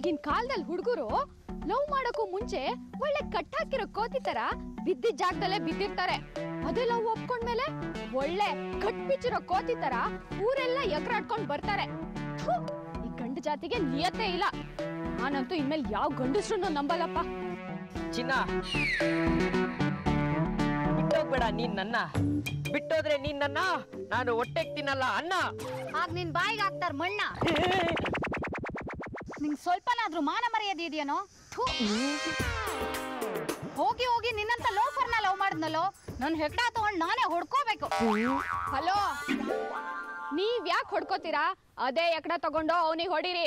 ಈಗಿನ ಕಾಲದಲ್ಲಿ ಹುಡುಗರು ಲವ್ ಮಾಡಕ್ಕೂ ಮುಂಚೆ ಒಳ್ಳೆ ಕಟ್ ಹಾಕಿರೋ ಕೋತಿ ತರ ಬಿದ್ದಿದ್ ಜಾಗದಲ್ಲೇ ಬಿದ್ದಿರ್ತಾರೆ ಅದೇ ಲವ್ ಒಪ್ಕೊಂಡ್ಮೇಲೆ ಒಳ್ಳೆ ಕಟ್ ಬಿಚ್ಚಿರೋ ಕೋತಿ ತರ ಊರೆಲ್ಲ ಎಗರಾಡ್ಕೊಂಡ್ ಬರ್ತಾರೆ ಥು, ಈ ಗಂಡು ಜಾತಿಗೆ ನಿಯತೆ ಇಲ್ಲ ನಾನಂತೂ ಇನ್ಮೇಲೆ ಯಾವ ಗಂಡಸ್ರನ್ನು ನಂಬಲ್ಲಪ್ಪ ಚಿನ್ನ ಬಿಟ್ಟೋಗ್ಬೇಡ ನೀನ್ ನನ್ನ ಬಿಟ್ಟೋದ್ರೆ ನೀನ್ ನನ್ನ ನಾನು ಹೊಟ್ಟೆಗ್ ತಿನ್ನಲ್ಲ ಅನ್ನ ಆಗ ನಿನ್ ಬಾಯಿಗೆ ಹಾಕ್ತಾರ ಮಣ್ಣ ನಿಂಗ್ ಸ್ವಲ್ಪನಾದ್ರೂ ಮಾನ ಮರ್ಯಾದೆ ಇದೆಯೇನೋ ಥು. ಹೋಗಿ ಹೋಗಿ ನಿನ್ನಂತ ಲೋಫರ್ನ ಲವ್ ಮಾಡಿದ್ನಲ್ಲೋ ನನ್ ಹೆಗ್ಡ ತಗೊಂಡ್ ನಾನೇ ಹೊಡ್ಕೋಬೇಕು ಹಲೋ ನೀವ್ ಯಾಕೆ ಹೊಡ್ಕೋತೀರಾ ಅದೇ ಎಕಡ ತಗೊಂಡು ಅವನಿಗೆ ಹೊಡಿರಿ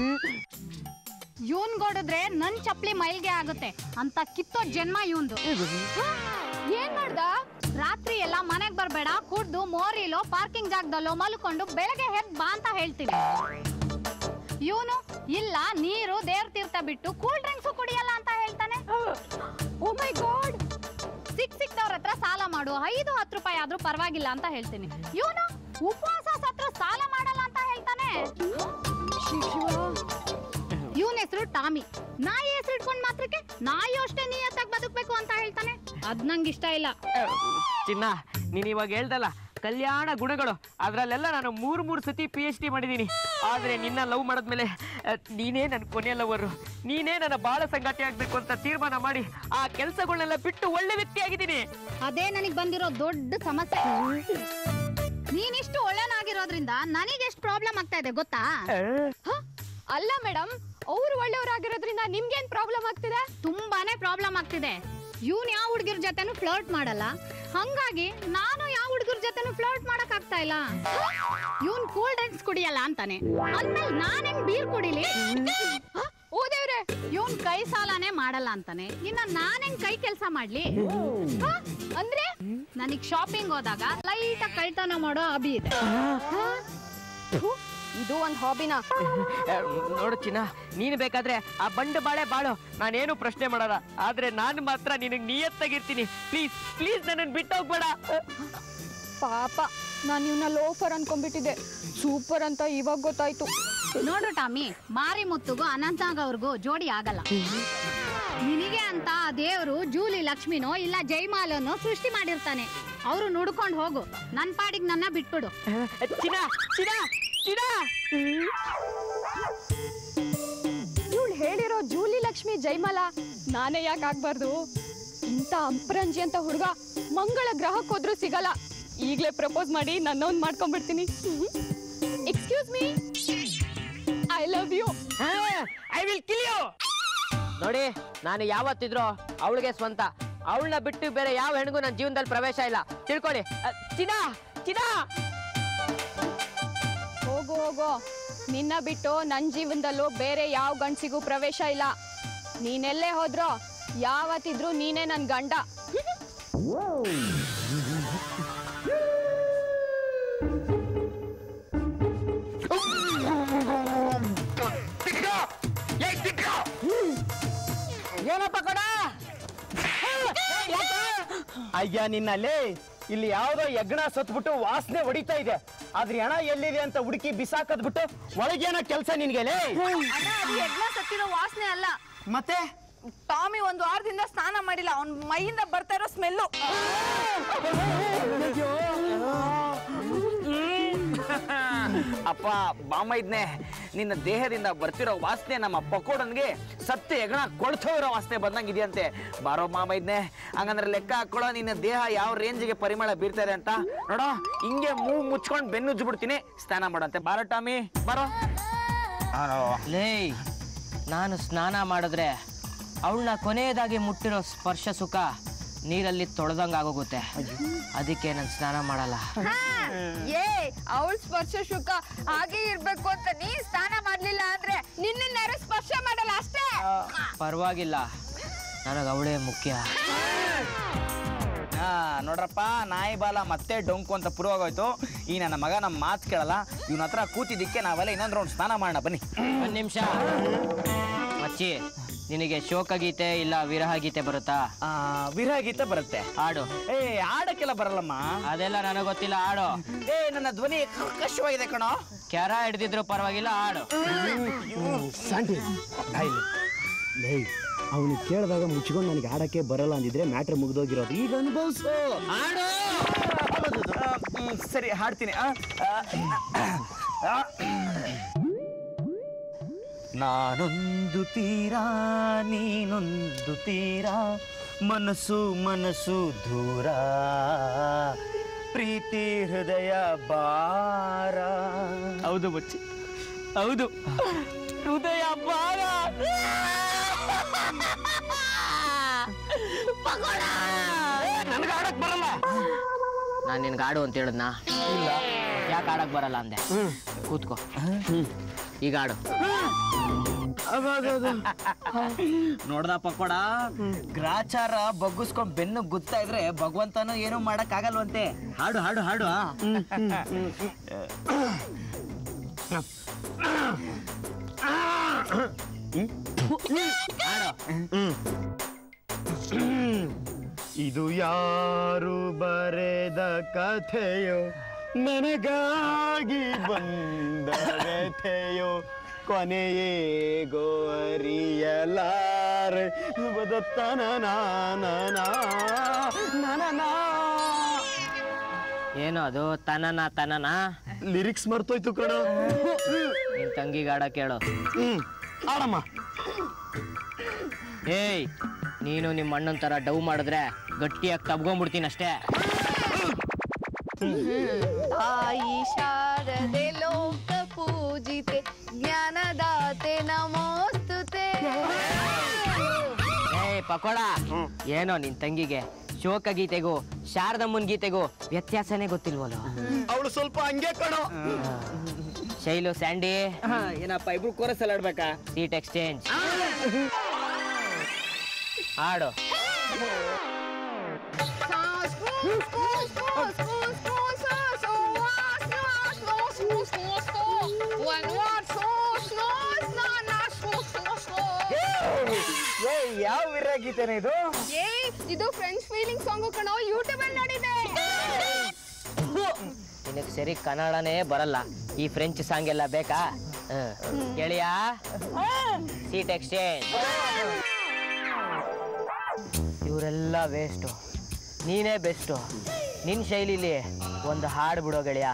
ಇವನ್ ಗೊಡಿದ್ರೆ ನನ್ ಚಪ್ಲಿ ಮೈಲ್ಗೆ ಆಗುತ್ತೆ ಅಂತ ಕಿತ್ತೋ ಜನ್ಮ ಇವಂದು ಏನ್ ಮಾಡ್ದ ರಾತ್ರಿ ಎಲ್ಲ ಮನೆಗ್ ಬರ್ಬೇಡ ಕುಡ್ದು ಮೋರಿಲೋ ಪಾರ್ಕಿಂಗ್ ಜಾಗದಲ್ಲೋ ಮಲ್ಕೊಂಡು ಬೆಳಗ್ಗೆ ಹೆದ್ ಬಾ ಅಂತ ಹೇಳ್ತೀನಿ ಇವನು ಇಲ್ಲ ನೀರು ದೇವ್ರ ತೀರ್ಥ ಬಿಟ್ಟು ಕೂಲ್ ಡ್ರಿಂಕ್ಸ್ ಕುಡಿಯಲ್ಲ ಅಂತ ಹೇಳ್ತಾನೆ ಓ ಮೈ ಗಾಡ್ ಸಿಕ್ ಸಿಕ್ದವ್ರ ಹತ್ರ ಸಾಲ ಮಾಡು ಐದು ಹತ್ತು ರೂಪಾಯಿ ಆದ್ರೂ ಪರವಾಗಿಲ್ಲ ಅಂತ ಹೇಳ್ತೀನಿ ಇವನು ಉಪವಾಸ ಸತ್ರ ಸಾಲ ಮಾಡಲ್ಲ ಅಂತ ಹೇಳ್ತಾನೆ ಇವನ್ ಹೆಸರು ಟಾಮಿ ನಾಯಿ ಹೆಸರು ಇಟ್ಕೊಂಡ್ ಮಾತ್ರಕ್ಕೆ ನಾಯಿ ಅಷ್ಟೇ ನಿಯತ್ತಾಗಿ ಬದುಕ್ಬೇಕು ಅಂತ ಹೇಳ್ತಾನೆ ಅದ್ ನಂಗೆ ಇಷ್ಟ ಇಲ್ಲ ಚಿನ್ನ ನೀನ್ ಇವಾಗ ಹೇಳ್ದಲ್ಲ ಕಲ್ಯಾಣ ಗುಣಗಳು ಅದ್ರಲ್ಲೆಲ್ಲ ನಾನು ಮೂರ್ ಮೂರ್ ಸತಿ ಪಿ ಎಚ್ ಡಿ ಮಾಡಿದೀನಿ ಆದ್ರೆ ನಿನ್ನ ಲವ್ ಮಾಡಿದ್ಮೇಲೆ ಅಹ್, ನೀನೇ ನನ್ನ ಕೊನೆಯ ಲವರು ನೀನೇ ನನ್ನ ಬಾಳ ಸಂಗಾತಿ ಆಗ್ಬೇಕು ಅಂತ ತೀರ್ಮಾನ ಮಾಡಿ ಆ ಕೆಲಸಗಳನ್ನೆಲ್ಲ ಬಿಟ್ಟು ಒಳ್ಳೆ ವ್ಯಕ್ತಿ ಆಗಿದ್ದೀನಿ ಅದೇ ನನಗ್ ಬಂದಿರೋ ದೊಡ್ಡ ಸಮಸ್ಯೆ ನೀನಿಷ್ಟು ಒಳ್ಳೆನಾಗಿರೋದ್ರಿಂದ ನನಗೆ ಎಷ್ಟು ಪ್ರಾಬ್ಲಮ್ ಆಗ್ತಾ ಇದೆ ಗೊತ್ತಾ ಹ? ಅಲ್ಲ ಮೇಡಮ್ ಅವ್ರು ಒಳ್ಳೆಯವರಾಗಿರೋದ್ರಿಂದ ನಿಮ್ಗೇನ್ ಪ್ರಾಬ್ಲಮ್ ಆಗ್ತಿದೆ ತುಂಬಾನೇ ಪ್ರಾಬ್ಲಮ್ ಆಗ್ತಿದೆ ಇವ್ನ್ ಯಾವ ಹುಡುಗಿರ್ ಜೊತೆನು ಫ್ಲರ್ಟ್ ಮಾಡಲ್ಲ ಹಂಗಾಗಿ ನಾನು ಯಾವ ಹುಡುಗರ ಜೊತೆನು ಫ್ಲರ್ಟ್ ಮಾಡಕ್ ಆಗ್ತಾ ಇಲ್ಲ ಇವ್ನ್ ಕೂಲ್ ಡ್ರಿಂಕ್ಸ್ ಕುಡಿಯಲ್ಲ ಅಂತಾನೆ ಅಂದ್ಮೇಲೆ ನಾನ್ ಹೆಂಗ್ ಬೀರ್ ಕುಡಿಲಿ ಹ? ಓ ದೇವ್ರೆ ಇವ್ನ್ ಕೈ ಸಾಲನೇ ಮಾಡಲ್ಲ ಅಂತಾನೆ ಇನ್ನ ನಾನ್ ಹೆಂಗ್ ಕೈ ಕೆಲ್ಸ ಮಾಡ್ಲಿ ಹ? ಅಂದ್ರೆ ನನಗ್ ಶಾಪಿಂಗ್ ಹೋದಾಗ ಲೈಟ್ ಕಳ್ತನ ಮಾಡೋ ಅಭಿ ಇದೆ ಥು, ಇದು ಒಂದ್ ಹಾಬಿನ ಅಹ್, ನೋಡು ಚಿನ್ನ ನೀನು ಬೇಕಾದ್ರೆ ಆ ಬಂಡ ಬಾಳೆ ಬಾಳು ನಾನೇನು ಪ್ರಶ್ನೆ ಮಾಡಲ್ಲ ಆದ್ರೆ ನಾನು ಮಾತ್ರ ನಿನಗೆ ನಿಯತ್ತಾಗಿರ್ತೀನಿ ಪ್ಲೀಸ್ ಪ್ಲೀಸ್ ನನ್ನನ್ನು ಬಿಟ್ಟು ಹೋಗ್ಬೇಡ ಪಾಪ ನಾನು ಇವ್ನ ಲೋಫರ್ ಅನ್ಕೊಂಡ್ಬಿಟ್ಟಿದ್ದೆ ಸೂಪರ್ ಅಂತ ಇವಾಗ ಗೊತ್ತಾಯ್ತು ನೋಡು ಟಾಮಿ ಮಾರಿ ಮುತ್ತುಗೂ ಅನಂತಾಗ್ ಅವ್ರಿಗೂ ಜೋಡಿ ಆಗಲ್ಲ ನಿನಗೆ ಅಂತ ಆ ದೇವ್ರು ಜೂಲಿ ಲಕ್ಷ್ಮಿನೋ ಇಲ್ಲ ಜೈಮಾಲನೋ ಸೃಷ್ಟಿ ಮಾಡಿರ್ತಾನೆ ಅವ್ರು ನುಡ್ಕೊಂಡು ಹೋಗು ನನ್ ಪಾಡಿಗೆ ನನ್ನ ಬಿಟ್ಬಿಡು ಚಿನ್ನ ಚಿನ್ನ ಚಿನ್ನ ಇವಳು ಹೇಳಿರೋ ಜೂಲಿ ಲಕ್ಷ್ಮಿ ಜೈಮಲ ನಾನೇ ಯಾಕೆ ಆಗ್ಬಾರ್ದು ಇಂಥ ಅಂಪ್ರಂಜಿ ಅಂತ ಹುಡುಗ ಮಂಗಳ ಗ್ರಹಕ್ಕೆ ಹೋದ್ರೂ ಸಿಗಲ್ಲ ಈಗಲೇ ಪ್ರಪೋಸ್ ಮಾಡಿ ನನ್ನೊಂದು ಮಾಡ್ಕೊಂಡ್ಬಿಡ್ತೀನಿ excuse me I love you I will kill you ನೋಡಿ ನಾನು ಯಾವತ್ತಿದ್ರು ಅವಳಿಗೆ ಸ್ವಂತ ಅವಳನ್ನ ಬಿಟ್ಟು ಬೇರೆ ಯಾವ ಹೆಣ್ಗೂ ನನ್ನ ಜೀವನದಲ್ಲಿ ಪ್ರವೇಶ ಇಲ್ಲ ತಿಳ್ಕೊಳ್ಳಿ ಅ, ಚಿನ್ನ ಚಿನ್ನ ಹೋಗು ಹೋಗು ನಿನ್ನ ಬಿಟ್ಟು ನನ್ನ ಜೀವನದಲ್ಲೂ ಬೇರೆ ಯಾವ ಗಂಡಸಿಗೂ ಪ್ರವೇಶ ಇಲ್ಲ ನೀನೆಲ್ಲೇ ಹೋದ್ರೋ ಯಾವತ್ತಿದ್ರು ನೀನೇ ನನ್ನ ಗಂಡ ಏನಪ್ಪ ಕೊಡ ಅಯ್ಯ ನಿನ್ನಲ್ಲಿ ಇಲ್ಲಿ ಯಾವ್ದೋ ಯಜ್ಞ ಸತ್ಬಿಟ್ಟು ವಾಸನೆ ಹೊಡಿತಾ ಇದೆ ಆದ್ರೆ ಹಣ ಎಲ್ಲಿದೆ ಅಂತ ಹುಡುಕಿ ಬಿಸಾಕದ್ ಬಿಟ್ಟು ಒಳಗೇನೋ ಕೆಲಸ ನಿನ್ಗೆ ಲೇ? ಯಜ್ಞ ಸತ್ತಿರೋ ವಾಸನೆ ಅಲ್ಲ ಮತ್ತೆ ಟಾಮಿ ಒಂದು ವಾರದಿಂದ ಸ್ನಾನ ಮಾಡಿಲ್ಲ ಅವ್ನ ಮೈಯಿಂದ ಬರ್ತಾ ಇರೋ ಸ್ಮೆಲ್ಲು ಅಪ್ಪ ಬಾಮ ಇದ್ನೆ ನಿನ್ನ ದೇಹದಿಂದ ಬರ್ತಿರೋ ವಾಸನೆ ನಮ್ಮ ಪಕೋಡನ್ಗೆ ಸತ್ಯ ಹೆಗಣ ಕೊಳ್ತೋ ಇರೋ ವಾಸನೆ ಬಂದಂಗಿದೆಯಂತೆ ಬಾರೋ ಮಾಮ ಇದ್ನೆ ಹಂಗಂದ್ರೆ ಲೆಕ್ಕ ಹಾಕೊಳ್ಳೋ ನಿನ್ನ ದೇಹ ಯಾವ ರೇಂಜ್ಗೆ ಪರಿಮಳ ಬೀರ್ತಾ ಇದೆ ಅಂತ ನೋಡೋ ಹಿಂಗೆ ಮೂವ್ ಮುಚ್ಕೊಂಡು ಬೆನ್ನುಜ್ಜು ಬಿಡ್ತೀನಿ ಸ್ನಾನ ಮಾಡಂತೆ ಬಾರೋ ಟಾಮಿ ಬಾರೋ ಲೇ ನಾನು ಸ್ನಾನ ಮಾಡಿದ್ರೆ ಅವಳನ್ನ ಕೊನೆಯದಾಗಿ ಮುಟ್ಟಿರೋ ಸ್ಪರ್ಶ ಸುಖ ನೀರಲ್ಲಿ ತೊಳೆದಂಗೆ ಆಗೋಗುತ್ತೆ ಅದಕ್ಕೆ ನಾನು ಸ್ನಾನ ಮಾಡಲ್ಲ ಏ ಅವಳ ಸ್ಪರ್ಶ ಶುಕ ಹಾಗೆ ಇರ್ಬೇಕು ಅಂತ ನೀ ಸ್ನಾನ ಮಾಡ್ಲಿಲ್ಲ ಅಂದ್ರೆ ನಿನ್ನ ಸ್ಪರ್ಶ ಮಾಡಲ್ಲ ಅಷ್ಟೇ ಪರವಾಗಿಲ್ಲ ನನಗೆ ಅವಳೇ ಮುಖ್ಯ ಹಾ ನೋಡ್ರಪ್ಪ ನಾಯಿ ಬಾಲ ಮತ್ತೆ ಡೊಂಕು ಅಂತ ಪುರುವಾಗೋಯ್ತು ಈ ನನ್ನ ಮಗ ನಮ್ಮ ಮಾತು ಕೇಳಲ್ಲ ಇವನ ಹತ್ರ ಕೂತಿದ್ದಕ್ಕೆ ನಾವೆಲ್ಲ ಇನ್ನೊಂದು ರೌಂಡ್ ಸ್ನಾನ ಮಾಡೋಣ ಬನ್ನಿ ಒಂದು ನಿಮಿಷ ಮಚ್ಚಿ ನಿನಗೆ ಶೋಕಗೀತೆ ಇಲ್ಲ ವಿರಹ ಗೀತೆ ಬರುತ್ತಾ ಆ, ವಿರಹ ಗೀತೆ ಬರುತ್ತೆ ಹಾಡು ಏ ಆಡಕ್ಕೆಲ್ಲ ಬರಲ್ಲಮ್ಮ ಅದೆಲ್ಲ ನನಗೆ ಗೊತ್ತಿಲ್ಲ ಹಾಡು ಏ ನನ್ನ ಧ್ವನಿ ಕರ್ಕಶವಾಗಿದೆ ಕಣೋ ಕೆರ ಹಿಡ್ದಿದ್ರು ಪರವಾಗಿಲ್ಲ ಹಾಡು ಸಂಟಿ ಆಯ್ಲಿ ಲೇ ಅವನು ಕೇಳಿದಾಗ ಮುಚ್ಕೊಂಡು ನನಗೆ ಆಡಕ್ಕೆ ಬರಲ್ಲ ಅಂದಿದ್ರೆ ಮ್ಯಾಟ್ರ್ ಮುಗ್ದೋಗಿರೋದು ಈಗ ಅನುಭವಿಸು ಹಾಡು ಆ, ಹ್ಮ್, ಸರಿ ಹಾಡ್ತೀನಿ ಆ, ಆ, ಆ. ನಾನೊಂದು ತೀರ ನೀನೊಂದು ತೀರ ಮನಸ್ಸು ಮನಸ್ಸು ದೂರ ಪ್ರೀತಿ ಹೃದಯ ಬಾರ ಹೌದು ಬಚ್ಚಿ ಹೌದು ಹೃದಯ ಭಾರ ನನಗೆ ಆಡಕ್ ಬರಲ್ಲ ನಾನು ನಿನ್ಗೆ ಆಡು ಅಂತ ಹೇಳಿದ್ನಾ ಇಲ್ಲ ಯಾಕೆ ಆಡಕ್ ಬರಲ್ಲ ಅಂದೆ ಕೂತ್ಕೋ ಈಗ ಆಡು ನೋಡ್ದ ಪಕೋಡ ಗ್ರಾಚಾರ ಬಗ್ಗಿಸ್ಕೊಂಡ್ ಬೆನ್ನು ಗುತ್ತಾ ಇದ್ರೆ ಭಗವಂತನ ಏನು ಮಾಡಕ್ ಆಗಲ್ವಂತೆ ಹಾಡು ಹಾಡು ಹಾಡು ಆ. ಇದು ಯಾರು ಬರೆದ ಕಥೆಯೋ ನನಗಾಗಿ ಬಂದ ವ್ಯಥೆಯೋ ಕೊನೆಯೇಗೋ ಅರಿಯಲಾರೆ ಬದತ್ತನ ಏನು ಅದು ತನನ ತನನ ಲಿರಿಕ್ಸ್ ಮರ್ತೋಯ್ತು ಕಣ ನಿನ್ ತಂಗಿಗೆ ಆಡ ಕೇಳು ಹ್ಮ್ ಆಡಮ್ಮ ಏಯ್ ನೀನು ನಿಮ್ಮ ಅಣ್ಣನ ತರ ಡವ್ ಮಾಡಿದ್ರೆ ಗಟ್ಟಿಯಾಗಿ ತಬ್ಕೊಂಡ್ಬಿಡ್ತೀನಿ ಅಷ್ಟೇ ತಾಯಿ ಶಾರದೆ ಲೋಕ ಪೂಜಿತೆ ಜ್ಞಾನದಾತೆ ನಮೋಸ್ತುತೆ ಏಯ್ ಪಕೋಡ ಏನೋ ನಿನ್ ತಂಗಿಗೆ ಶೋಕ ಗೀತೆಗೂ ಶಾರದಮ್ಮನ್ ಗೀತೆಗೂ ವ್ಯತ್ಯಾಸನೇ ಗೊತ್ತಿಲ್ವಲ್ಲ ಅವಳು ಸ್ವಲ್ಪ ಹಂಗೆ ಕಣೋ ಶೈಲು ಸ್ಯಾಂಡಿ ಏನಪ್ಪ ಇಬ್ರು ಕೋರಸ್ ಎಲ್ಲ ಆಡ್ಬೇಕಾ ಸೀಟ್ ಎಕ್ಸ್ಚೇಂಜ್ ಆಡು ಏ ಯಾವ ವಿರಹ ಗೀತೆನ ಇದು ಏ ಇದು ಫ್ರೆಂಡ್ಸ್ ಫೀಲಿಂಗ್ ಸಾಂಗ್ ಕಣೋ ಯೂಟ್ಯೂಬ್ ಅಲ್ಲಿ ನೋಡಿದೆ ನಿನಗೆ ಸರಿ ಕನ್ನಡನೇ ಬರಲ್ಲ ಈ ಫ್ರೆಂಚ್ ಸಾಂಗ್ ಎಲ್ಲ ಬೇಕಾ ಕೇಳಿಯ ಸೀಟ್ ಎಕ್ಸ್ಚೇಂಜ್ ಇವರೆಲ್ಲ ವೇಸ್ಟು ನೀನೇ ಬೆಸ್ಟು ನಿನ್ನ ಶೈಲಿಲಿ ಒಂದು ಹಾಡು ಬಿಡೋ ಗೆಳೆಯ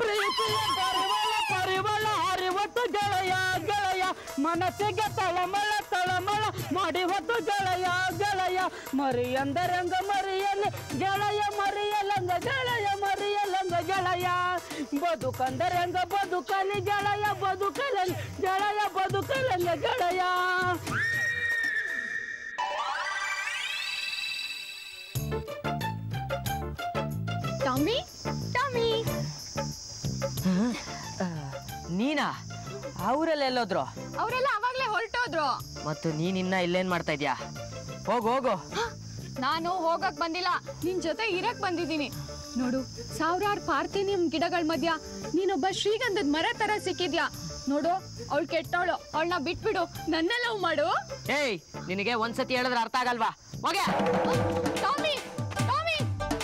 ಗೆಳೆಯ ಗೆಳೆಯ ಮನಸ್ಸಿಗೆ ತಳಮಳ ತಳಮಳ ಮಾಡಿ ಹೊತ್ತು ಗೆಳೆಯ ಗೆಳೆಯ ಮರಿ ಅಂದರಂಗ ಮರಿಯಲ್ಲಿ ಗೆಳೆಯ ಮರಿಯಲಂಗ ಗೆಳೆಯ ಮರಿಯಲಂಗ ಗೆಳೆಯ ಬದುಕಂದರಂಗ ಬದುಕಲಿ ಗೆಳೆಯ ಬದುಕಲಿ ಗೆಳೆಯ ಬದುಕಲಂಗ ಗೆಳೆಯ ಟಮಿ ಟಮಿ ನೀನಾ ಅವರೆಲ್ಲ ಎಲ್ಲೋದ್ರು ಅವರೆಲ್ಲ ಅವಾಗ್ಲೇ ಹೊರಟೋದ್ರು ಮತ್ತು ನೀನಿನ್ನ ಇಲ್ಲೇನ್ ಮಾಡ್ತಾ ಇದ್ಯಾ ಹೋಗು ಹೋಗು ನಾನು ಹೋಗಕ್ ಬಂದಿಲ್ಲ ನಿನ್ ಜೊತೆ ಇರಕ್ ಬಂದಿದ್ದೀನಿ ನೋಡು ಸಾವಿರಾರು ಪಾರ್ಥೇನಿಯಂ ಗಿಡಗಳ ಮಧ್ಯ ನೀನೊಬ್ಬ ಶ್ರೀಗಂಧದ ಮರ ತರ ಸಿಕ್ಕಿದ್ಯಾ ನೋಡು ಅವಳು ಕೆಟ್ಟವಳು ಅವಳನ್ನ ಬಿಟ್ಬಿಡು ನನ್ನ ಲವ್ ಮಾಡು ಏಯ್ ನಿನಗೆ ಒಂದ್ಸತಿ ಹೇಳಿದ್ರೆ ಅರ್ಥ ಆಗಲ್ವಾ ಹೋಗೆ ಟಾಮಿ ಟಾಮಿ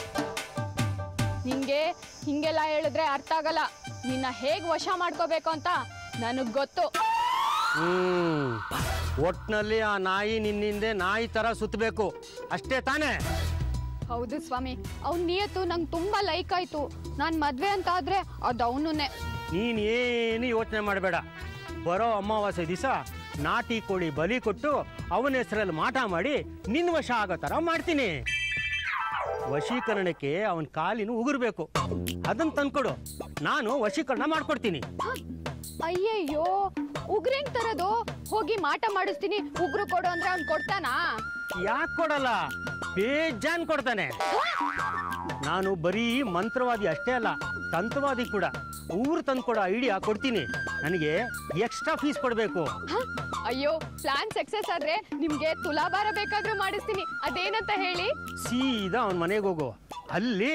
ನಿಂಗೆ ಹಿಂಗೆಲ್ಲ ಹೇಳಿದ್ರೆ ಅರ್ಥ ಆಗಲ್ಲ ನಿನ್ನ ಹೇಗ್ ವಶ ಮಾಡ್ಕೋಬೇಕು ಅಂತ ನನಗ್ ಗೊತ್ತು ಹ್ಮ್ ಒಟ್ನಲ್ಲಿ ಆ ನಾಯಿ ನಿನ್ನಿಂದೆ ನಾಯಿ ತರ ಸುತ್ತಬೇಕು ಅಷ್ಟೇ ತಾನೇ ಹೌದು ಸ್ವಾಮಿ ಅವ್ನ ನಿಯತ್ತು ನಂಗೆ ತುಂಬಾ ಲೈಕ್ ಆಯ್ತು ನಾನ್ ಮದ್ವೆ ಅಂತ ಆದ್ರೆ ಅದು ಅವನೇ ನೀನ್ ಏನು ಯೋಚನೆ ಮಾಡಬೇಡ ಬರೋ ಅಮಾವಾಸ್ಯೆ ದಿವಸ ನಾಟಿ ಕೋಳಿ ಬಲಿ ಕೊಟ್ಟು ಅವನ ಹೆಸರಲ್ಲಿ ಮಾಟ ಮಾಡಿ ನಿನ್ನ ವಶ ಆಗೋ ಥರ ಮಾಡ್ತೀನಿ ವಶೀಕರಣಕ್ಕೆ ಅವನ ಕಾಲಿನ ಉಗುರ್ಬೇಕು ಅದನ್ನ ತಂದ್ಕೊಡು ನಾನು ವಶೀಕರಣ ಮಾಡ್ಕೊಡ್ತೀನಿ ಅಯ್ಯಯ್ಯೋ ಉಗ್ರೆಂಗ್ ತರದು ಹೋಗಿ ಮಾಟ ಮಾಡಿಸ್ತೀನಿ ಉಗ್ರು ಕೊಡು ಅಂದ್ರೆ ಅವ್ನ್ ಕೊಡ್ತಾನಾ ಯಾಕೆ ಕೊಡಲ್ಲ ಬೇಜಾನ್ ಕೊಡ್ತಾನೆ ನಾನು ಬರೀ ಮಂತ್ರವಾದಿ ಅಷ್ಟೇ ಅಲ್ಲ ತಂತ್ರವಾದಿ ಕೂಡ ಊರು ತಂದ್ಕೊಡೋ ಐಡಿಯಾ ಕೊಡ್ತೀನಿ ನನಗೆ ಎಕ್ಸ್ಟ್ರಾ ಫೀಸ್ ಕೊಡಬೇಕು ಹ? ಅಯ್ಯೋ ಪ್ಲಾನ್ ಸಕ್ಸಸ್ ಆದ್ರೆ ನಿಮ್ಗೆ ತುಲಾಭಾರ ಬೇಕಾದ್ರೂ ಮಾಡಿಸ್ತೀನಿ ಅದೇನಂತ ಹೇಳಿ ಸೀದಾ ಅವನ ಮನೆಗೆ ಹೋಗು ಅಲ್ಲಿ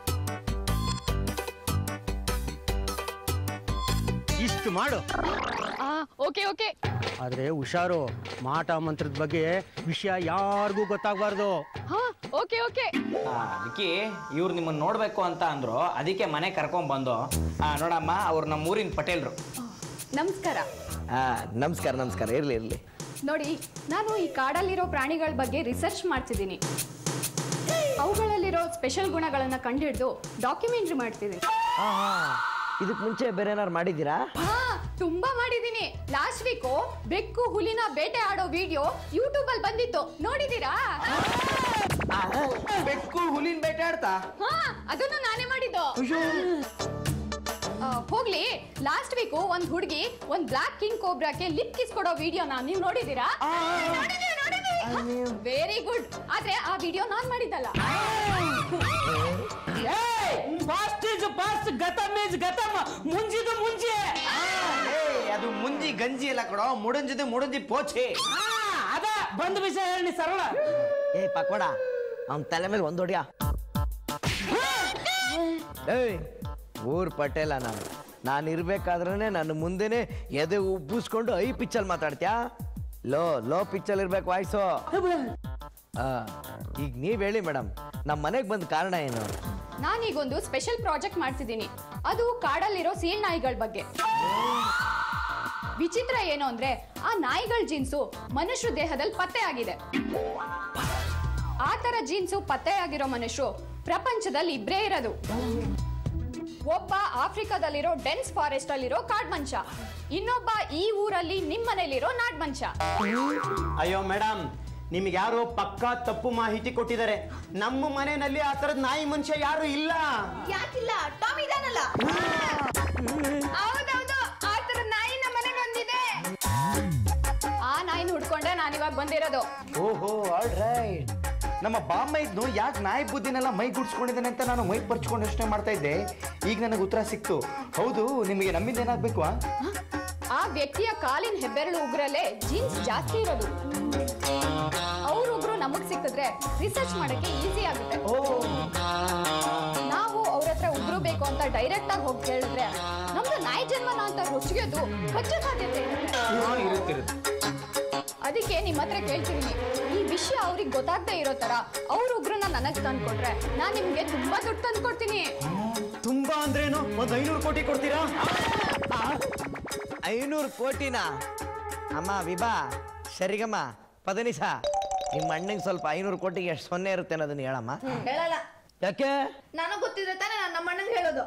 ಇಷ್ಟು ಮಾಡು ಆ ಓಕೆ ಓಕೆ ಆದ್ರೆ ಹುಷಾರು ಮಾಟ ಮಂತ್ರದ ಬಗ್ಗೆ ವಿಷಯ ಯಾರಿಗೂ ಗೊತ್ತಾಗಬಾರ್ದು ಹಾ ಓಕೆ ಓಕೆ ಅದಕ್ಕೆ ಇವ್ರು ನಿಮ್ಮನ್ನ ನೋಡ್ಬೇಕು ಅಂತ ಅಂದ್ರು ಅದಕ್ಕೆ ಮನೆ ಕರ್ಕೊಂಡ್ ಬಂದು ಆ, ನೋಡಮ್ಮ ಅವ್ರು ನಮ್ಮ ಊರಿನ ಪಟೇಲ್ರು ನಮಸ್ಕಾರ ನಮಸ್ಕಾರ ನಮಸ್ಕಾರ ಇರ್ಲಿ ಇರ್ಲಿ ನೋಡಿ ನಾನು ಈ ಕಾಡಲ್ಲಿರೋ ಪ್ರಾಣಿಗಳ ಬಗ್ಗೆ ರಿಸರ್ಚ್ ಮಾಡ್ತಿದ್ದೀನಿ ಅವುಗಳಲ್ಲಿರೋ ಸ್ಪೆಷಲ್ ಗುಣಗಳನ್ನ ಕಂಡುಹಿಡಿದು ಡಾಕ್ಯುಮೆಂಟ್ರಿ ಮಾಡ್ತಿದ್ದೀನಿ ಇದಕ್ಕೆ ಮುಂಚೆ ಬೇರೆ ಏನಾರು ಮಾಡಿದ್ದೀರಾ ಹಾ ತುಂಬಾ ಮಾಡಿದ್ದೀನಿ ಲಾಸ್ಟ್ ವೀಕು ಬೆಕ್ಕು ಹುಲಿನ ಬೇಟೆ ಆಡೋ ವಿಡಿಯೋ ಯೂಟ್ಯೂಬ್ ಅಲ್ಲಿ ಬಂದಿತ್ತು ನೋಡಿದೀರಾ ಬೆಕ್ಕು ಹುಲಿನ ಬೇಟೆ ಆಡ್ತಾ ಹಾ ಅದನ್ನು ನಾನೇ ಮಾಡಿದ್ದು ಆ, ಹೋಗ್ಲಿ ಲಾಸ್ಟ್ ವೀಕು ಒಂದ್ ಹುಡುಗಿ ಒಂದ್ ಬ್ಲಾಕ್ ಕಿಂಗ್ ಕೋಬ್ರಾಕ್ಕೆ ಲಿಪ್ ಕಿಸ್ ಕೊಡೋ ವಿಡಿಯೋನ ನೀವು ನೋಡಿದೀರಾ ವೆರಿ ಗುಡ್ ಆದ್ರೆ ಆ ವಿಡಿಯೋ ನಾನ್ ಮಾಡಿದ್ದಲ್ಲ ಫಾಸ್ಟ್ ಇಸ್ ಫಾಸ್ಟ್ ಗತಮ್ ಇಸ್ ಗತಮ್ ಮುಂಜಿದು ಮುಂಜಿ ಅದು ಮುಂಜಿ ಗಂಜಿ ಎಲ್ಲ ಕೊಡೋ ಮುಡಂಜಿದು ಮುಡಂಜಿ ಪೋಚಿ ಅದ ಬಂದ ವಿಷಯ ಹೇಳಿ ಸರಳ ಏ ಪಕೋಡ ಅವನ್ ತಲೆ ಮೇಲೆ ಒಂದು ಹೊಡಿಯ ಏಯ್ ಊರ್ ಪಟೇಲ ನಾನು ನಾನು ಇರ್ಬೇಕಾದ್ರೆ ನನ್ನ ಮುಂದೆನೆ ಎದೆ ಉಬ್ಬಿಸ್ಕೊಂಡು ಐ ಪಿಚ್ಚಲ್ ಮಾತಾಡ್ತ್ಯಾ ಲೋ ಲೋ ಪಿಚ್ಚಲ್ ಇರ್ಬೇಕು ವಾಯ್ಸು ಆ, ಈಗ ನೀವ್ ಹೇಳಿ ಮೇಡಮ್ ನಮ್ಮ ಮನೆಗೆ ಬಂದ ಕಾರಣ ಏನು ನಾನೀಗೊಂದು ಸ್ಪೆಷಲ್ ಪ್ರಾಜೆಕ್ಟ್ ಮಾಡ್ತಿದ್ದೀನಿ ಅದು ಕಾಡಲ್ಲಿರೋ ಸೀಳ್ ನಾಯಿಗಳ ಬಗ್ಗೆ ವಿಚಿತ್ರ ಏನು ಅಂದ್ರೆ ಆ ನಾಯಿಗಳ ಜೀನ್ಸು ಮನುಷ್ಯ ದೇಹದಲ್ಲಿ ಪತ್ತೆ ಆಗಿದೆ ಆ ತರ ಜೀನ್ಸು ಪತ್ತೆಯಾಗಿರೋ ಮನುಷ್ಯರು ಪ್ರಪಂಚದಲ್ಲಿ ಇಬ್ರೇ ಇರೋದು ಒಬ್ಬ ಆಫ್ರಿಕಾದಲ್ಲಿರೋ ಡೆನ್ಸ್ ಫಾರೆಸ್ಟ್ ಅಲ್ಲಿರೋ ಕಾಡ್ ಮನುಷ್ಯ ಇನ್ನೊಬ್ಬ ಈ ಊರಲ್ಲಿ ನಿಮ್ಮನೇಲಿರೋ ನಾಡ್ ಮನುಷ್ಯ ಅಯ್ಯೋ ಮೇಡಮ್ ನಿಮ್ಗೆ ಯಾರು ಪಕ್ಕಾ ತಪ್ಪು ಮಾಹಿತಿ ಕೊಟ್ಟಿದ್ದಾರೆ ನಮ್ಮ ಮನೆಯಲ್ಲಿ ಆ ಥರದ ನಾಯಿ ಮನುಷ್ಯ ಯಾರು ಇಲ್ಲ ಯಾಕಿಲ್ಲ ಟಾಮ್ ಇದಾನಲ್ಲ ಹೌದೌದು ಆ ತರ ನಾಯಿ ನಮ್ಮ ಮನೆಗೆ ಬಂದಿದೆ ಆ ನಾಯಿನ ಹುಡ್ಕೊಂಡೆ ನಾನಿವಾಗ ಬಂದಿರೋದು ಓಹೋ ಆಲ್ ರೈಟ್ ನಮ್ಮ ಬಾಮ್ಮ ಇದ್ನು ಯಾಕೆ ನಾಯಿ ಬುದ್ಧಿನೆಲ್ಲ ಮೈ ಗುಡ್ಸ್ಕೊಂಡಿದ್ದಾನೆ ಅಂತ ನಾನು ಮೈ ಪರ್ಚ್ಕೊಂಡು ಯೋಚನೆ ಮಾಡ್ತಾ ಇದ್ದೆ ಈಗ ನನಗೆ ಉತ್ತರ ಸಿಕ್ತು ಹೌದು ನಿಮಗೆ ನಮ್ಮಿಂದ ಏನಾಗಬೇಕು ಆ ವ್ಯಕ್ತಿಯ ಕಾಲಿನ ಹೆಬ್ಬೆರಳು ಉಗ್ರಲ್ಲೇ ಜೀನ್ಸ್ ಜಾಸ್ತಿ ಇರೋದು ಅವ್ರ ಉಗ್ರು ನಮಗ್ ಸಿಕ್ಕಿದ್ರೆ ರಿಸರ್ಚ್ ಮಾಡಕ್ಕೆ ಈಸಿ ಆಗುತ್ತೆ ನಾವು ಅವ್ರ ಹತ್ರ ಉಗ್ರು ಬೇಕು ಅಂತ ಡೈರೆಕ್ಟ್ ಆಗಿ ಹೋಗಿ ಕೇಳಿದ್ರೆ ನಮ್ದು ನಾಯಿ ಜನ್ಮನ ಅಂತ ರುಚಿಗೆದು ಹೆಚ್ಚು ಸಾಧ್ಯತೆ ಇರುತ್ತೆ ಅದಕ್ಕೆ ನಿಮ್ಮ ಹತ್ರ ಕೇಳ್ತಿದೀನಿ ಈ ವಿಷಯ ಅವ್ರಿಗೆ ಗೊತ್ತಾಗದೆ ಇರೋ ತರ ಅವ್ರ ಉಗ್ರನ್ನ ನನಗ್ ತಂದ್ಕೊಟ್ರೆ ನಾನ್ ನಿಮ್ಗೆ ತುಂಬಾ ದುಡ್ಡು ತಂದ್ಕೊಡ್ತೀನಿ ತುಂಬಾ ಅಂದ್ರೇನು ಒಂದ್ ಐನೂರು ಕೋಟಿ ಕೊಡ್ತೀರಾ ಐನೂರು ಕೋಟಿನ ಅಮ್ಮ ವಿಭಾ ಸರಿಗಮ್ಮ ಪದನಿಸ ನಿಮ್ಮ ಅಣ್ಣಂಗೆ ಸ್ವಲ್ಪ ಐನೂರು ಕೋಟಿಗೆ ಎಷ್ಟು ಸೊನ್ನೆ ಇರುತ್ತೆ ಅನ್ನೋದನ್ನ ಹೇಳಮ್ಮ ಹೇಳಲ್ಲ ಯಾಕೆ ನಾನು ಗೊತ್ತಿದ್ರೆ ತಾನೇ ನಾನು ನಮ್ಮ ಅಣ್ಣಂಗೆ ಹೇಳೋದು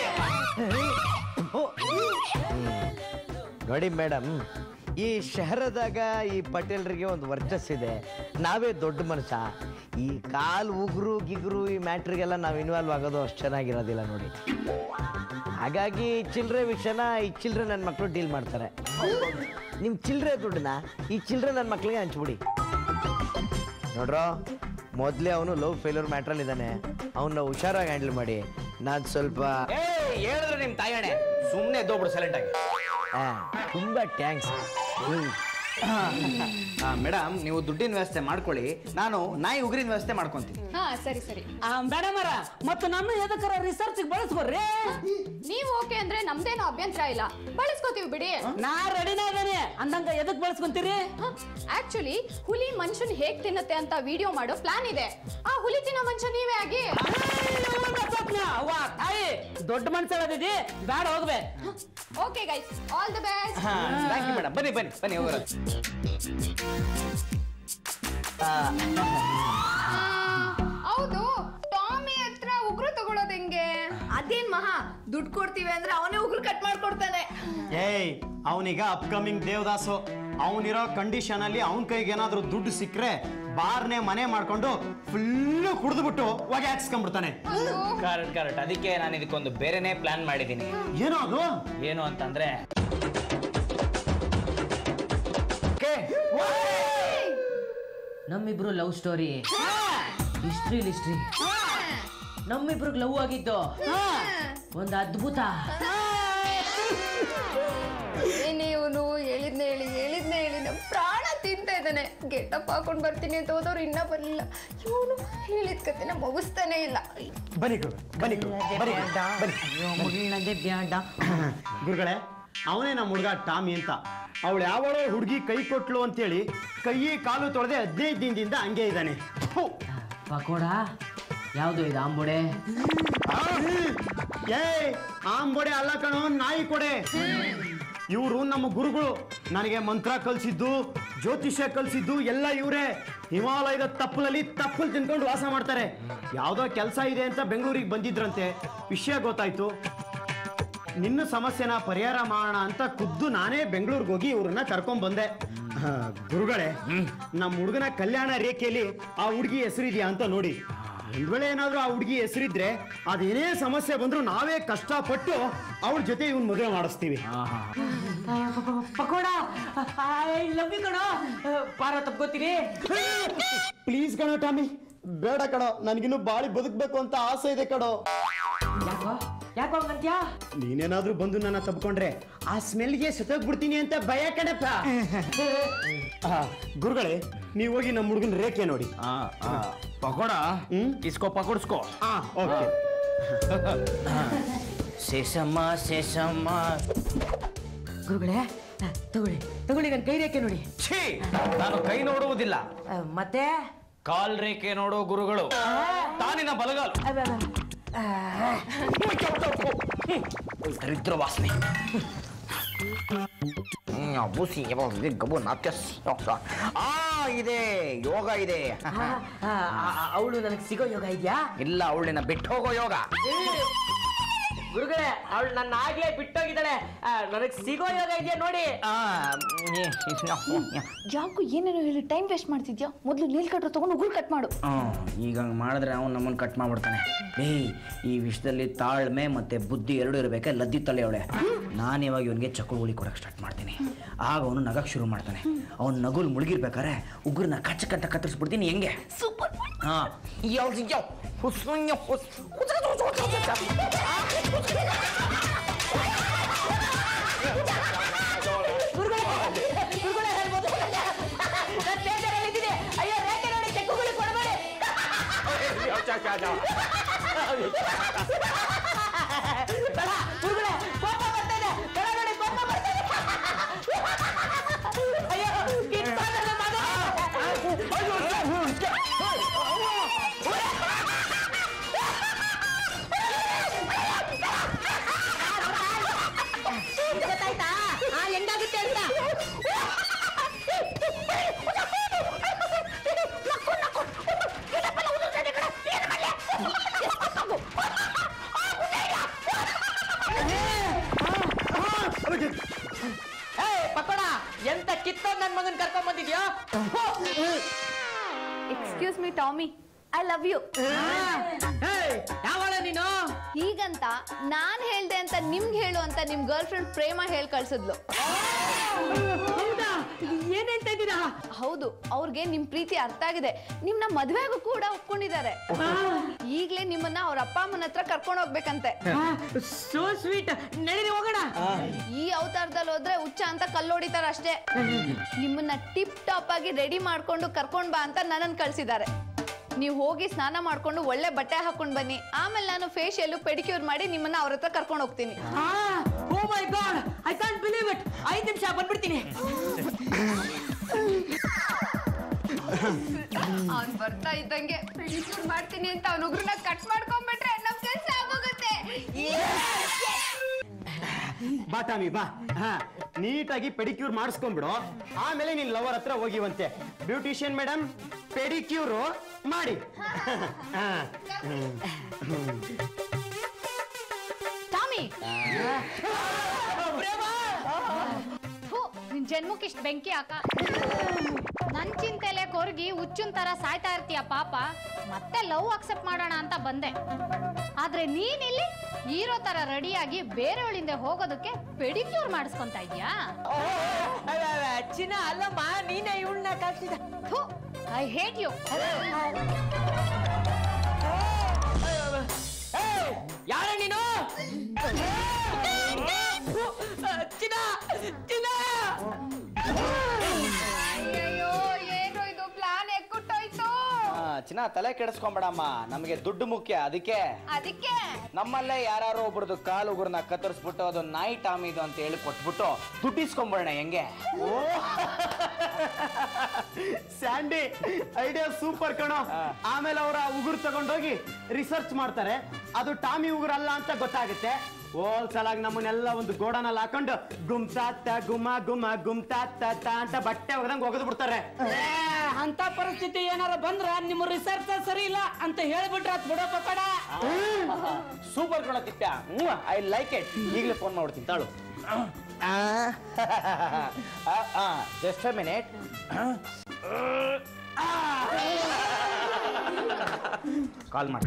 ನೋಡಿ ಮೇಡಮ್ ಈ ಶಹರದಾಗ ಈ ಪಟೇಲ್ರಿಗೆ ಒಂದು ವರ್ಚಸ್ಸಿದೆ ನಾವೇ ದೊಡ್ಡ ಮನುಷ್ಯ ಈ ಕಾಲ್ ಉಗುರು ಗಿಗುರು ಈ ಮ್ಯಾಟ್ರಿಗೆಲ್ಲ ನಾವು ಇನ್ವಾಲ್ವ್ ಆಗೋದು ಅಷ್ಟು ಚೆನ್ನಾಗಿರೋದಿಲ್ಲ ನೋಡಿ ಹಾಗಾಗಿ ಚಿಲ್ಲರೆ ವಿಷಯನ ಈ ಚಿಲ್ಲರೆ ನನ್ನ ಮಕ್ಕಳು ಡೀಲ್ ಮಾಡ್ತಾರೆ ನಿಮ್ಮ ಚಿಲ್ಲರೆ ದುಡ್ಡನ್ನ ಈ ಚಿಲ್ಲರೆ ನನ್ನ ಮಕ್ಕಳಿಗೆ ಹಂಚ್ಬಿಡಿ ನೋಡ್ರೋ ಮೊದಲೇ ಅವನು ಲವ್ ಫೇಲ್ಯೂರ್ ಮ್ಯಾಟ್ರಲ್ಲಿ ಇದ್ದಾನೆ ಅವನ್ನ ಹುಷಾರಾಗಿ ಹ್ಯಾಂಡಲ್ ಮಾಡಿ ನಾನು ಸ್ವಲ್ಪ ಏ ಹೇಳಿದ್ರು ನಿಮ್ಮ ತಾಯಣೆ ಸುಮ್ಮನೆ ಎದ್ದೋಗ್ಬಿಡು ಸೈಲೆಂಟ್ ಆಗಿ ಆ, ತುಂಬ ಟ್ಯಾಂಕ್ಸ್ ಮೇಡಮ್ ನೀವು ದುಡ್ಡಿನ ವ್ಯವಸ್ಥೆ ಮಾಡ್ಕೊಳ್ಳಿ ನಾನು ನಾಯಿ ಉಗುರಿನ ವ್ಯವಸ್ಥೆ ಮಾಡ್ಕೊಂತೀನಿ ಹಾ ಸರಿ ಸರಿ ಮೇಡಮರ ಮತ್ತು ನಮ್ಮ ಎದಕ್ಕರ ರಿಸರ್ಚ್ ಬಳಸ್ಕೊಡ್ರಿ ನೀವು ಓಕೆ ಅಂದ್ರೆ ನಮ್ದೇನು ಅಭ್ಯಂತರ ಇಲ್ಲ ಬಳಸ್ಕೋತೀವಿ ಬಿಡಿ ನಾ ರೆಡಿನೇ ಇದ್ದೇನೆ ಅಂದಂಗ ಎದಕ್ ಬಳಸ್ಕೊಂತೀರಿ ಆಕ್ಚುಲಿ ಹುಲಿ ಮನುಷ್ಯನ್ ಹೇಗ್ ತಿನ್ನತ್ತೆ ಅಂತ ವಿಡಿಯೋ ಮಾಡೋ ಪ್ಲಾನ್ ಇದೆ ಆ ಹುಲಿ ತಿನ್ನೋ ಮನುಷ್ಯ ನೀವೇ ಆಗಿ ಅವ್ವ ತಾಯಿ ದೊಡ್ಡ ಮನ್ಸಳದಿದಿ ಬ್ಯಾಡ ಹೋಗ್ಬೇ okay guys all the best thank you madam ಬನ್ನಿ ಬನ್ನಿ ಬನ್ನಿ ಹೋಗೋಣ ಹೌದು ಟಾಮಿ ಹತ್ರ ಉಗ್ರು ತಗೊಳೋದ್ ಹೆಂಗೆ ಅದೇನ್ ಮಹಾ ದುಡ್ಡು ಕೊಡ್ತೀವಿ ಅಂದ್ರೆ ಅವನೇ ಉಗ್ರು ಕಟ್ ಮಾಡ್ಕೊಡ್ತಾನೆ ಏಯ್ ಅವನೀಗ ಅಪ್ಕಮಿಂಗ್ ದೇವದಾಸು ಅವನಿರೋ ಕಂಡೀಷನ್ ಅಲ್ಲಿ ಅವನ ಕೈಗೆ ಏನಾದ್ರೂ ದುಡ್ಡು ಸಿಕ್ಕರೆ ಬಾರ್ನೆ ಮನೆ ಮಾಡ್ಕೊಂಡು ಫುಲ್ಲು ಕುಡಿದ್ಬಿಟ್ಟು ಹೊಗೆ ಹಾಕ್ಸ್ಕೊಂಡ್ಬಿಡ್ತಾನೆ ಕರೆಕ್ಟ್ ಕರೆಕ್ಟ್ ಅದಕ್ಕೆ ನಾನು ಇದಕ್ಕೊಂದು ಬೇರೆನೇ ಪ್ಲಾನ್ ಮಾಡಿದ್ದೀನಿ ಏನೋ ಅದು ಏನು ಅಂತಂದ್ರೆ ನಮ್ಮಿಬ್ರು ಲವ್ ಸ್ಟೋರಿ ಹಿಸ್ಟ್ರಿ ಹಿಸ್ಟ್ರಿ ನಮ್ಮಿಬ್ರಿಗೆ ಲವ್ ಆಗಿದ್ದು ಒಂದು ಅದ್ಭುತ ಇವನು ಹೇಳಿದ್ನೆ ಹೇಳಿ ಹೇಳಿದ್ನೆ ಹೇಳಿ ನಮ್ ಪ್ರಾಣ ತಿಂತ ಇದ್ದಾನೆ ಗೆಟಪ್ ಹಾಕೊಂಡ್ ಬರ್ತೀನಿ ಅಂತ ಹೋದವ್ರು ಇನ್ನ ಬರ್ಲಿಲ್ಲ ಇವನು ಹೇಳಿದ ಕತೆನ ಮುಗಿಸ್ತಾನೆ ಇಲ್ಲ ಬನ್ನಿ ಗುರು ಬನ್ನಿ ಗುರು ಬನ್ನಿ ಗುರು, ಬನ್ನಿ ಮುಳ್ಳದೆ ಬ್ಯಾಡ ಗುರುಗಳೇ ಅವನೇ ನಮ್ಮ ಹುಡುಗ ಟಾಮಿ ಅಂತ ಅವಳು ಯಾವಳೋ ಹುಡುಗಿ ಕೈ ಕೊಟ್ಲು ಅಂತೇಳಿ ಕೈ ಕಾಲು ತೊಳೆದೆ ಹದಿನೈದು ದಿನದಿಂದ ಹಂಗೆ ಇದ್ದಾನೆ ಥು. ಪಕೋಡ ಯಾವುದು ಇದು ಆಂಬುಡೆ ಏ ಆಂಬೊಡೆ ಅಲ್ಲ ಕಣೋ ನಾಯಿ ಕೊಡೆ ಇವರು ನಮ್ಮ ಗುರುಗಳು ನನಗೆ ಮಂತ್ರ ಕಲಿಸಿದ್ದು ಜ್ಯೋತಿಷ್ಯ ಕಲಿಸಿದ್ದು ಎಲ್ಲ ಇವರೇ ಹಿಮಾಲಯದ ತಪ್ಪಲಲ್ಲಿ ತಪ್ಪಲ್ ತಿನ್ಕೊಂಡು ವಾಸ ಮಾಡ್ತಾರೆ ಯಾವುದೋ ಕೆಲಸ ಇದೆ ಅಂತ ಬೆಂಗಳೂರಿಗೆ ಬಂದಿದ್ರಂತೆ ವಿಷಯ ಗೊತ್ತಾಯ್ತು ನಿನ್ನ ಸಮಸ್ಯೆನ ಪರಿಹಾರ ಮಾಡೋಣ ಅಂತ ಖುದ್ದು ನಾನೇ ಬೆಂಗಳೂರಿಗೆ ಹೋಗಿ ಇವ್ರನ್ನ ಕರ್ಕೊಂಡ್ ಬಂದೆ ಆ, ಗುರುಗಳೇ ನಮ್ಮ ಹುಡುಗನ ಕಲ್ಯಾಣ ರೇಖೆಯಲ್ಲಿ ಆ ಹುಡುಗಿ ಹೆಸರಿದ್ಯಾ ಅಂತ ನೋಡಿ ಒಂದ್ ವೇಳೆ ಏನಾದ್ರೂ ಆ ಹುಡುಗಿ ಹೆಸರಿದ್ರೆ ಅದೇನೇ ಸಮಸ್ಯೆ ಬಂದ್ರು ನಾವೇ ಕಷ್ಟಪಟ್ಟು ಅವ್ರ ಜೊತೆ ಇವನ್ ಮದುವೆ ಮಾಡಿಸ್ತೀವಿ ಪಕೋಡ ಐ ಲವ್ ಯು ಕಣೋ ಪಾರ ತಪ್ಕೋತೀನಿ ಪ್ಲೀಸ್ ಕಣೋ ಟಾಮಿ ಬೇಡ ಕಣೋ ನನ್ಗಿನ್ನು ಬಾಳಿ ಬದುಕ್ಬೇಕು ಅಂತ ಆಸೆ ಇದೆ ಕಣೋ ಯಾಕೋ ಯಾಕೋ ಹಂಗಂತ್ಯಾ ನೀನೇನಾದ್ರೂ ಬಂದು ನನ್ನ ತಪ್ಕೊಂಡ್ರೆ ಆ ಸ್ಮೆಲ್ಗೆ ಸತ್ತೋಗ್ಬಿಡ್ತೀನಿ ಅಂತ ಭಯ ಕಣಪ್ಪ ಆ, ಗುರುಗಳೇ ನೀವು ಹೋಗಿ ನಮ್ಮ ಹುಡುಗನ ರೇಖೆ ನೋಡಿ ಪಕೋಡ ಹ್ಮ್? ಇಸ್ಕೋ ಪಕೋಡ್ಸ್ಕೋ ಆ ಓಕೆ ಶೇಷಮ್ಮ ಶೇಷಮ್ಮ ಗುರುಗಳೇ ಆ, ತಗೊಳ್ಳಿ ತಗೊಳ್ಳಿ ನನ್ನ ಕೈ ರೇಖೆ ನೋಡಿ ಛೀ ನಾನು ಕೈ ನೋಡುವುದಿಲ್ಲ ಆ, ಮತ್ತೆ ಕಾಲ್ ರೇಖೆ ನೋಡೋ ಗುರುಗಳು ತಾನಿನ ಬಲಗಾಲು ಅಬ್ಬ, ಅಬ್ಬ. ಆ, ದರಿದ್ರ ವಾಸನೆ ಹ್ಮ್, ಬೂಸಿ ಯಾವಾಗ ಗಬು ನಾಟ್ಯ ಆ ಇದೆ ಯೋಗ ಇದೆ ಅವಳು ನನಗೆ ಸಿಗೋ ಯೋಗ ಇದೆಯಾ ಇಲ್ಲ ಅವಳಿನ ಬಿಟ್ಟು ಹೋಗೋ ಯೋಗ ಗುರುಗಳೇ ಅವಳು ನನ್ನ ಆಗ್ಲೇ ಬಿಟ್ಟೋಗಿದ್ದಾಳೆ ನನಗೆ ಸಿಗೋ ಯೋಗ ಇದೆಯಾ ನೋಡಿ ಆ, ಯಾಕೋ ಏನೇನೋ ಹೇಳಿ ಟೈಮ್ ವೇಸ್ಟ್ ಮಾಡ್ತಿದ್ಯಾ ಮೊದಲು ನೀಲ್ ಕಟ್ರು ತಗೊಂಡು ಉಗುರು ಕಟ್ ಮಾಡು ಹ್ಮ್, ಈಗ ಹಂಗೆ ಮಾಡಿದ್ರೆ ಅವನು ನಮ್ಮನ್ನು ಕಟ್ ಮಾಡ್ಬಿಡ್ತಾನೆ ಏಯ್ ಈ ವಿಷಯದಲ್ಲಿ ತಾಳ್ಮೆ ಮತ್ತೆ ಬುದ್ಧಿ ಎರಡು ಇರಬೇಕೆ ಲದ್ದಿ ತಲೆ ಅವಳೆ ನಾನು ಇವಾಗ ಇವನಿಗೆ ಚಕ್ಕುಳಿ ಕೊಡಕ್ಕೆ ಸ್ಟಾರ್ಟ್ ಮಾಡ್ತೀನಿ ಆಗ ಅವನು ನಗಕ್ಕೆ ಶುರು ಮಾಡ್ತಾನೆ ಅವ್ನು ನಗುಲ್ ಮುಳುಗಿರ್ಬೇಕಾರೆ ಉಗುರನ್ನ ಕಚ್ಚ ಕಟ್ಟ ಕತ್ತರಿಸ್ಬಿಡ್ತೀನಿ ಹೆಂಗೆ ಸೂಪರ್ ಹಾ ಯಾವ ಯಾವ ಹುಸ್ ಹುಸ್ ಅಯ್ಯೋ ರೇಖೆ ನೋಡಿ ಚೆಕ್ಕುಗಳು ಕೊಡಬೇಡಿ ಬೇಡ, ಗುರುಗಳೇ, ಕೋಪ ಬರ್ತಾ ಇದೆ. ಬೇಡ ನೋಡಿ, ಕೋಪ ಬರ್ತಾ ಇದೆ. ಅಯ್ಯೋ, ಕಿತ್ತಾದ ನನ್ನ ಮಗ. ಗೊತ್ತಾಯ್ತಾ ಆ, ಹೆಂಗಾಗುತ್ತೆ ಅಂತ ಏ ಪಕೋಡ ಎಂತ ಕಿತ್ತೋದ್ ನನ್ ಮಗನ್ ಕರ್ಕೊಂಡ್ ಬಂದಿದ್ಯೋ excuse me Tommy I love you ಯಾವಳ ನೀನು ಹೀಗಂತ ನಾನ್ ಹೇಳ್ದೆ ಅಂತ ನಿಮ್ಗೆ ಹೇಳು ಅಂತ ನಿಮ್ ಗರ್ಲ್ ಫ್ರೆಂಡ್ ಪ್ರೇಮ ಹೇಳ್ ಕಳ್ಸಿದ್ಲು ಹೌದಾ ಏನ್ ಹೇಳ್ತಾ ಇದ್ದೀರಾ ಹೌದು ಅವ್ರಿಗೆ ನಿಮ್ ಪ್ರೀತಿ ಅರ್ಥ ಆಗಿದೆ ನಿಮ್ನ ಮದ್ವೆಗೂ ಕೂಡ ಒಪ್ಕೊಂಡಿದ್ದಾರೆ ಈಗ್ಲೇ ನಿಮ್ಮನ್ನ ಅವ್ರ ಅಪ್ಪ ಅಮ್ಮನ ಹತ್ರ ಕರ್ಕೊಂಡು ಹೋಗ್ಬೇಕಂತೆ ಸೋ ಸ್ವೀಟ್ ನಡೀರಿ ಹೋಗೋಣ ಈ ಅವತಾರದಲ್ಲಿ ಹೋದ್ರೆ ಹುಚ್ಚ ಅಂತ ಕಲ್ಲೊಡಿತಾರ ಅಷ್ಟೇ ನಿಮ್ಮನ್ನ ಟಿಪ್ ಟಾಪ್ ಆಗಿ ರೆಡಿ ಮಾಡ್ಕೊಂಡು ಕರ್ಕೊಂಡ್ ಬಾ ಅಂತ ನನ್ನನ್ ಕಳ್ಸಿದ್ದಾರೆ ನೀವು ಹೋಗಿ ಸ್ನಾನ ಮಾಡ್ಕೊಂಡು ಒಳ್ಳೆ ಬಟ್ಟೆ ಹಾಕೊಂಡ್ ಬನ್ನಿ ಆಮೇಲೆ ನಾನು ಫೇಶಿಯಲ್ ಪೆಡಿಕ್ಯೂರ್ ಮಾಡಿ ನಿಮ್ಮನ್ನ ಅವ್ರ ಹತ್ರ ಕರ್ಕೊಂಡು ಹೋಗ್ತೀನಿ oh my god I can't believe it ಐದು ನಿಮಿಷ ಬಂದ್ಬಿಡ್ತೀನಿ ಅವ್ನ್ ಬರ್ತಾ ಇದ್ದಂಗೆ ಪೆಡಿಕ್ಯೂರ್ ಮಾಡ್ತೀನಿ ಅಂತ ಅವ್ನ ಉಗ್ರನ್ನ ಕಟ್ ಮಾಡ್ಕೊಂಡ್ಬಿಟ್ರೆ ನಮ್ ಕೆಲ್ಸ ಆಗೋಗುತ್ತೆ ಬಾ ಟಾಮಿ ಬಾ ಹಾ ನೀಟಾಗಿ ಪೆಡಿಕ್ಯೂರ್ ಮಾಡಿಸ್ಕೊಂಡ್ಬಿಡು ಆಮೇಲೆ ನಿನ್ ಲವರ್ ಹತ್ರ ಹೋಗಿವಂತೆ ಬ್ಯೂಟಿಷಿಯನ್ ಮೇಡಮ್ ಪೆಡಿಕ್ಯೂರು ಮಾಡಿ ಹಾ ಟಾಮಿ ಥು, ನಿನ್ ಜನ್ಮಕ್ಕೆ ಇಷ್ಟ ಬೆಂಕಿ ಹಾಕ ನನ್ ಚಿಂತೆಲೆ ಕೊರ್ಗಿ ಹುಚ್ಚುನ್ ತರ ಸಾಯ್ತಾ ಇರ್ತೀಯ ಪಾಪ ಮತ್ತೆ ಲವ್ ಅಕ್ಸೆಪ್ಟ್ ಮಾಡೋಣ ಅಂತ ಬಂದೆ ಆದ್ರೆ ನೀನಿಲ್ಲಿ ಹೀರೋ ತರ ರೆಡಿಯಾಗಿ ಬೇರೆಯವಳಿಂದ ಹೋಗೋದಕ್ಕೆ ಪೆಡಿಕ್ಯೂರ್ ಮಾಡಿಸ್ಕೊಂತ ಇದ್ಯಾ ಚಿನ್ನ ಅಲ್ಲಮ್ಮ ನೀನೇ ಇವಳನ್ನ ಕಳ್ಸಿದ ಐ ಹೇಟ್ ಯು ಯಾರ ನೀನು ಚಿನ್ನ ಚಿನ್ನ ಅಯ್ಯೋ ಏನು ಇದು ಪ್ಲಾನ್ ಎಕ್ಕುಟ್ಟೋಯ್ತು ಚಿನ್ನ ತಲೆ ಕೆಡಿಸ್ಕೊಂಬೇಡಮ್ಮ ನಮಗೆ ದುಡ್ಡು ಮುಖ್ಯ ಅದಕ್ಕೆ ಅದಕ್ಕೆ ನಮ್ಮಲ್ಲೇ ಯಾರು ಒಬ್ರದ್ದು ಕಾಲು ಉಗುರನ್ನ ಕತ್ತರಿಸ್ಬಿಟ್ಟು ಅದು ನಾಯಿ ಟಾಮಿ ಇದು ಅಂತ ಹೇಳಿ ಕೊಟ್ಬಿಟ್ಟು ದುಡ್ಡಿಸ್ಕೊಂಬೋಣ ಹೆಂಗೆ ಸ್ಯಾಂಡಿ ಐಡಿಯಾ ಸೂಪರ್ ಕಣೋ ಆಮೇಲೆ ಅವರ ಉಗುರು ತಗೊಂಡೋಗಿ ರಿಸರ್ಚ್ ಮಾಡ್ತಾರೆ ಅದು ಟಾಮಿ ಉಗುರು ಅಲ್ಲ ಅಂತ ಗೊತ್ತಾಗುತ್ತೆ ಹೋಲ್ಸಲಾಗಿ ನಮ್ಮನ್ನೆಲ್ಲ ಒಂದು ಗೋಡನಲ್ಲಿ ಹಾಕೊಂಡು ಗುಮ್ತಾತ್ತ ಗುಮ ಗುಮ ಗುಮ್ತಾತ್ತ ತ ಅಂತ ಬಟ್ಟೆ ಒಗದಂಗ್ ಒಗೆದು ಬಿಡ್ತಾರೆ ಅಂತ ಪರಿಸ್ಥಿತಿ ಏನಾರ ಬಂದ್ರ ನಿಮ್ಮ ರಿಸರ್ಚ್ ಸರಿ ಇಲ್ಲ ಅಂತ ಹೇಳ್ಬಿಟ್ರೆ ಅದ್ ಬಿಡೋ ಪಕಡ ಸೂಪರ್ ಕಣ ತಿಪ್ಪ ಐ ಲೈಕ್ ಇಟ್ ಈಗಲೇ ಫೋನ್ ಮಾಡ್ತೀನಿ ತಾಳು ಜಸ್ಟ್ ಅ ಮಿನಿಟ್ ಕಾಲ್ ಮಾಡಿ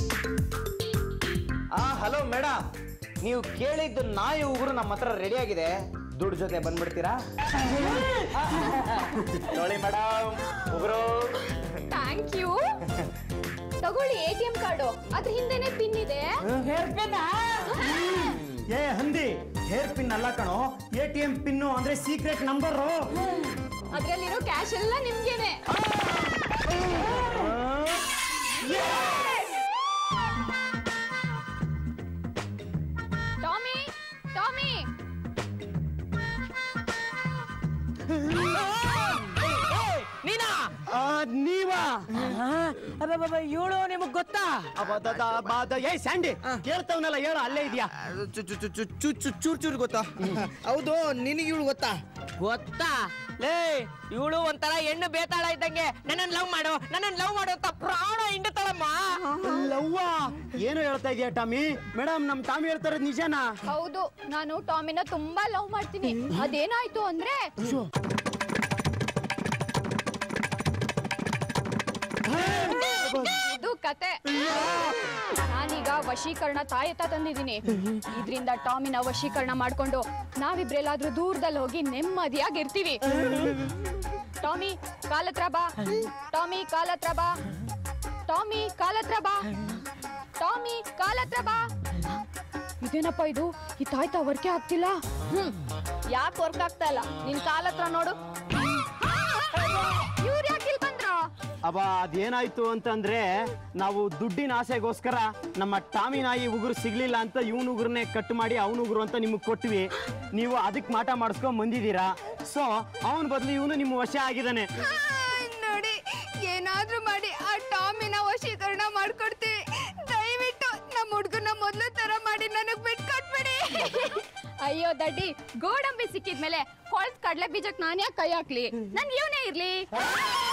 ಆ ಹಲೋ ಮೇಡಮ್ ನೀವು ಕೇಳಿದ್ದು ನಾಯಿ ಉಗುರು ನಮ್ಮ ಹತ್ರ ರೆಡಿ ಆಗಿದೆ ದುಡ್ಡು ಜೊತೆ ಬಂದ್ಬಿಡ್ತೀರಾ ನೋಡಿ ಮೇಡಮ್ ಉಗುರು ಥ್ಯಾಂಕ್ ಯು ತಗೊಳ್ಳಿ ಎ ಟಿ ಎಂ ಕಾರ್ಡು ಅದ್ರ ಹಿಂದೆನೆ ಪಿನ್ ಇದೆ ಏ ಹಂದಿ ಹೇರ್ ಪಿನ್ ಅಲ್ಲ ಕಣೋ ಎ ಟಿ ಎಂ ಪಿನ್ನು ಅಂದ್ರೆ ಸೀಕ್ರೆಟ್ ನಂಬರು ಅದ್ರಲ್ಲಿರೋ ಕ್ಯಾಶ್ ಎಲ್ಲ ನಿಮ್ಗೇನೆ ಟಾಮಿ ಟಾಮಿ ನೀನಾ ನೀವಾ ಇವಳು ನಿಮಗ್ ಗೊತ್ತಾ ಅಬದದ ಬಾದ ಏ ಸ್ಯಾಂಡಿ ಕೇಳ್ತವನಲ್ಲ ಹೇಳು ಅಲ್ಲೇ ಇದೆಯಾ ಚೂರ್ ಚೂರ್ ಗೊತ್ತಾ ಹೌದು ನಿನಗೆ ಇವಳು ಗೊತ್ತಾ ಗೊತ್ತಾ ಲೇ ಇವಳು ಒಂಥರ ಹೆಣ್ಣು ಬೇತಾಳ ಇದ್ದಂಗೆ ನನ್ನನ್ ಲವ್ ಮಾಡು ನನ್ನನ್ ಲವ್ ಮಾಡು ಅಂತ ಪ್ರಾಣ ಹಿಂಡುತ್ತಾಳಮ್ಮ ಲವ್ವ ಏನು ಹೇಳ್ತಾ ಇದೀಯ ಟಾಮಿ ಮೇಡಮ್ ನಮ್ ಟಾಮಿ ಹೇಳ್ತಾರೆ ನಿಜನಾ ಹೌದು ನಾನು ಟಾಮಿನ ತುಂಬಾ ಲವ್ ಮಾಡ್ತೀನಿ ಅದೇನಾಯ್ತು ಅಂದ್ರೆ ಇದು ಕತೆ ನಾನೀಗ ವಶೀಕರಣ ತಾಯತ ತಂದಿದ್ದೀನಿ ಇದ್ರಿಂದ ಟಾಮಿನ ವಶೀಕರಣ ಮಾಡ್ಕೊಂಡು ನಾವಿಬ್ರೆಲ್ಲಾದ್ರೂ ದೂರದಲ್ಲಿ ಹೋಗಿ ನೆಮ್ಮದಿಯಾಗಿರ್ತೀವಿ ಟಾಮಿ ಕಾಲತ್ರ ಬಾ ಟಾಮಿ ಕಾಲತ್ರ ಬಾ ಟಾಮಿ ಕಾಲತ್ರ ಬಾ ಟಾಮಿ ಕಾಲತ್ರ ಬಾ ಇದೇನಪ್ಪ ಇದು ಈ ತಾಯ್ತ ವರ್ಕೆ ಆಗ್ತಿಲ್ಲ ಹ್ಮ್ ಯಾಕೆ ವರ್ಕ್ ಆಗ್ತಾ ಇಲ್ಲ ನಿನ್ ಕಾಲ ಹತ್ರ ನೋಡು ಇವ್ರು ಯಾಕೆ ಇಲ್ಲಿ ಬಂದ್ರು ಅಬ್ಬ ಅದೇನಾಯ್ತು ಅಂತಂದ್ರೆ ನಾವು ದುಡ್ಡಿನ ಆಸೆಗೋಸ್ಕರ ನಮ್ಮ ಟಾಮಿ ನಾಯಿ ಉಗುರು ಸಿಗ್ಲಿಲ್ಲ ಅಂತ ಇವನ್ ಉಗುರನ್ನೇ ಕಟ್ ಮಾಡಿ ಅವನ ಉಗುರು ಅಂತ ನಿಮಗೆ ಕೊಟ್ವಿ ನೀವು ಅದಕ್ಕೆ ಮಾಟ ಮಾಡಿಸ್ಕೊಂಡ್ ಬಂದಿದ್ದೀರಾ ಸೊ ಅವನ ಬದಲು ಇವನು ನಿಮ್ಮ ವಶ ಆಗಿದ್ದಾನೆ ನೋಡಿ ಏನಾದ್ರೂ ಮಾಡಿ ಆ ಟಾಮಿನ ವಶೀಕರಣ ಮಾಡ್ಕೊಡ್ತೀವಿ ದಯವಿಟ್ಟು ನಮ್ಮ ಹುಡುಗನ ಮೊದ್ಲು ತರ ಮಾಡಿ ನನಗ್ ಬಿಟ್ಕೊಟ್ಬಿಡಿ ಅಯ್ಯೋ ದಡ್ಡಿ ಗೋಡಂಬಿ ಸಿಕ್ಕಿದ್ಮೇಲೆ ಕೊಳ್ತ್ ಕಡ್ಲೆ ಬೀಜಕ್ ನಾನ್ ಯಾಕೆ ಕೈ ಹಾಕ್ಲಿ ನನ್ ಇವನೇ ಇರ್ಲಿ